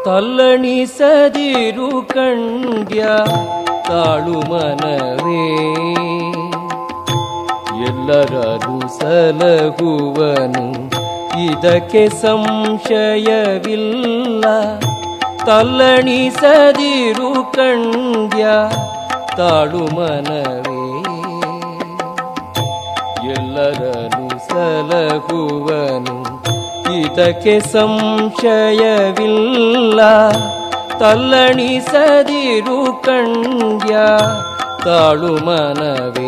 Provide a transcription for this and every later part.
ತಲ್ಲಣಿಸದಿರು ಕಂಡ್ಯ ತಾಳು ಮನವೇ ಎಲ್ಲರದು ಸಲಹುವನು ಇದಕ್ಕೆ ಸಂಶಯವಿಲ್ಲ ತಲ್ಲಣಿಸದಿರು ಕಂಡ್ಯ ತಾಳು ಮನವೇ ಎಲ್ಲರನು ಸಲಹುವನು ಇದಕ್ಕೆ ಸಂಶಯವಿಲ್ಲ ತಲ್ಲಣಿಸದಿರು ಕಂಡ್ಯ ತಾಳು ಮನವೇ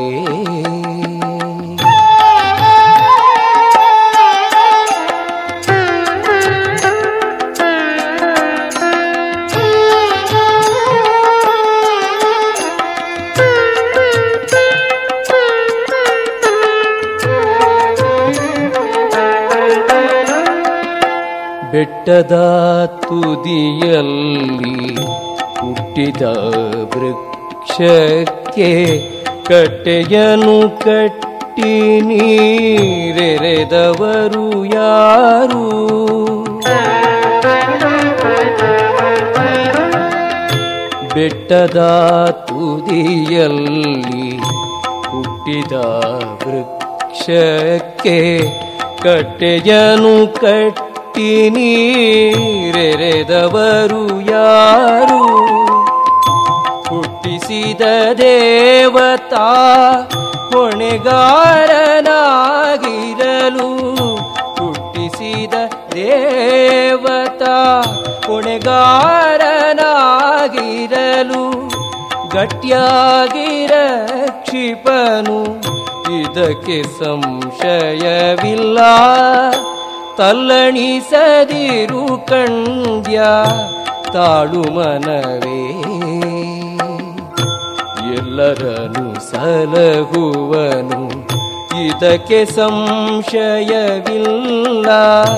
ಬೆಟ್ಟದ ತುದಿಯಲ್ಲಿ ಹುಟ್ಟಿದ ವೃಕ್ಷಕ್ಕೆ ಕಟ್ಟೆಯನು ಕಟ್ಟಿ ನೀರೆರೆದವರು ಯಾರು ಬೆಟ್ಟದ ತುದಿಯಲ್ಲಿ ಹುಟ್ಟಿದ ವೃಕ್ಷಕ್ಕೆ ಕಟ್ಟೆಯನು ಕಟ್ಟಿ ನೀರೆರೆದವರು ಯಾರು ಹುಟ್ಟಿಸಿದ ದೇವತಾ ಹೊಣೆಗಾರನಾಗಿರಲು ಹುಟ್ಟಿಸಿದ ದೇವತಾ ಹೊಣೆಗಾರನಾಗಿರಲು ಗಟ್ಟಿಯಾಗಿರ ಕ್ಷಿಪನು ಇದಕ್ಕೆ ಸಂಶಯವಿಲ್ಲ ತಲ್ಲಣಿಸದಿರು ಕಂಡ್ಯ ತಾಳು ಮನವೇ ಎಲ್ಲರನು ಸಲಹುವನು ಇದಕ್ಕೆ ಸಂಶಯವಿಲ್ಲ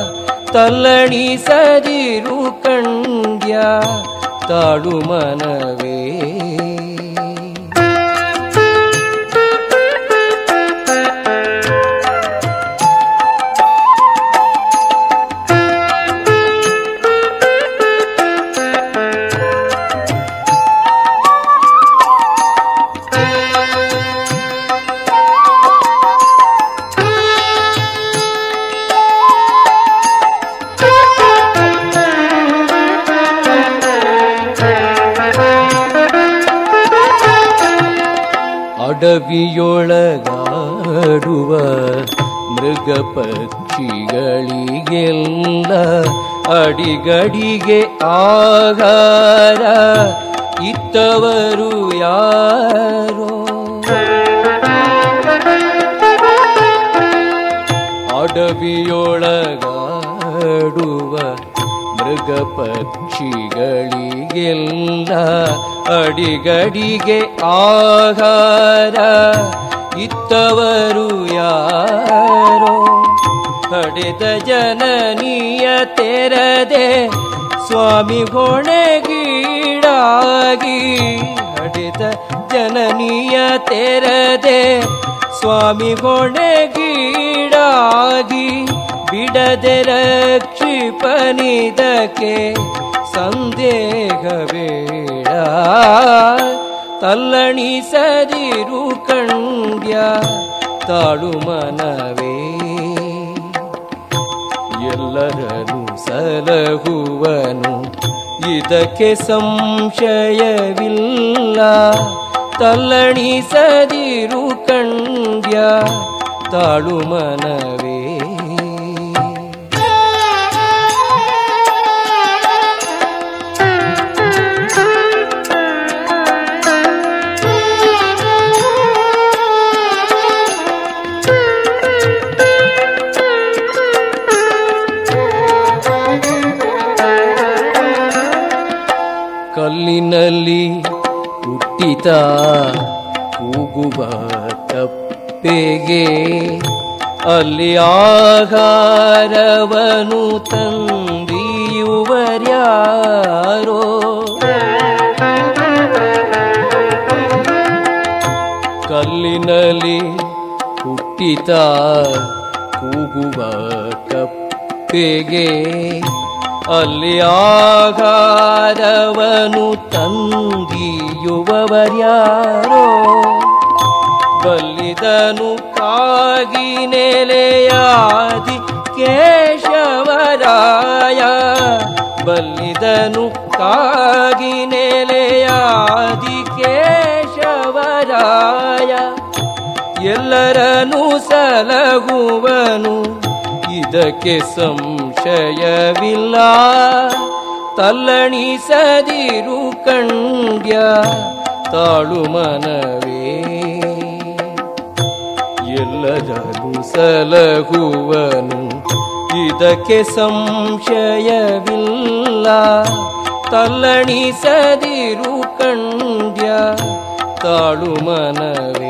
ತಲ್ಲಣಿಸದಿರು ಕಂಡ್ಯ ತಾಳು ಮನವೇ ಅಡವಿಯೊಳಗಾಡುವ ಮೃಗ ಪಕ್ಷಿಗಳಿಗೆಲ್ಲ ಅಡಿಗಡಿಗೆ ಆಹಾರ ಇತ್ತವರು ಯಾರೋ ಅಡವಿಯೊಳಗಾಡುವ ಮೃಗ ಪಕ್ಷಿಗಳಿಗೆಲ್ಲ ಅಡಿಗಡಿಗೆ ಆಹಾರ ಇತ್ತವರು ಯಾರೋ ಹಡೆದ ಜನನೀಯ ತೆರದೆ ಸ್ವಾಮಿ ಹೊಣೆಗೀಡಾಗಿ ಹಡೆದ ಜನನೀಯ ತೆರದೆ ಸ್ವಾಮಿ ಹೊಣೆಗೀಡಾಗಿ ಬಿಡದೆ ರಕ್ಷಿಪನಿದಕ್ಕೆ ಸಂದೇಹ ಬೇಡ ತಲ್ಲಣಿಸದಿರು ಕಂಡ್ಯ ತಾಳು ಮನವೇ ಎಲ್ಲರನು ಸಲಹುವನು ಇದಕ್ಕೆ ಸಂಶಯವಿಲ್ಲ ತಲ್ಲಣಿಸದಿರು ಕಂಡ್ಯ ತಾಳು ಮನವೇ ಕಲ್ಲಿನಲ್ಲಿ ಹುಟ್ಟಿತ ಕೂಗುವ ತಪ್ಪೆಗೆ ಅಲ್ಲಿ ಆಹಾರವನು ತಂದಿಯುವರ್ಯಾರೋ ಕಲ್ಲಿನಲ್ಲಿ ಹುಟ್ಟಿತ ಕೂಗುವ ಕಪ್ಪೆಗೆ ಅಲ್ಲಿ ಆಗಾರವನು ತಂದಿಯುವವರ್ಯಾರೋ ಬಲ್ಲಿದನು ಕಾಗಿ ನೆಲೆಯಾದಿ ಕೇಶವರಾಯ ಬಲ್ಲಿದನು ಕಾಗಿ ನೆಲೆಯಾದಿ ಕೇಶವರಾಯ ಎಲ್ಲರನ್ನೂ ಸಲಗುವನು ಇದಕ್ಕೆ ಸಂಶಯವಿಲ್ಲ ತಲ್ಲಣಿಸದಿರು ಕಂಡ್ಯ ತಾಳು ಮನವೇ ಎಲ್ಲರನ್ನು ಸಲಹುವನು ಇದಕ್ಕೆ ಸಂಶಯವಿಲ್ಲ ತಲ್ಲಣಿಸದಿರು ಕಂಡ್ಯ ತಾಳು ಮನವೇ